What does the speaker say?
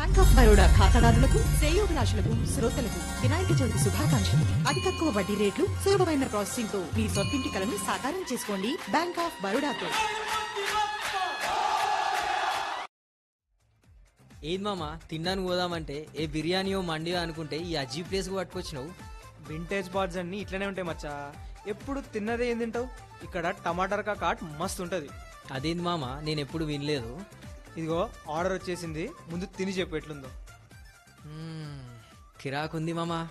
bank of Baroda ఖాతాదారులకు శ్రేయోభిలాషులకు శ్రోతలకు వినాయక చవితి శుభాకాంక్షలు అతి తక్కువ వడ్డీ రేట్లు సులభమైన ప్రాసెసింగ్ తో మీ సొంతింటి కలను సాకారం చేసుకోండి బ్యాంక్ ఆఫ్ బరోడాతో ఏది మామ తిన్నాను పోదామంటే ఏ బిర్యానీయో మండియో అనుకుంటే ఈ అజీ ప్లేస్కి పట్టుకొచ్చినావు వింటేజ్ బార్డ్స్ అన్ని ఇట్లనే ఉంటాయి మచ్చా ఎప్పుడు తిన్నదే ఏం తింటావు ఇక్కడ టమాటర్ కాట్ మస్తు ఉంటది అదేంది మామ నేను ఎప్పుడు వినలేదు ఇదిగో ఆర్డర్ వచ్చేసింది ముందు తిని చెప్పు ఎట్లుందో మ్మ్, కిరాకుంది మామ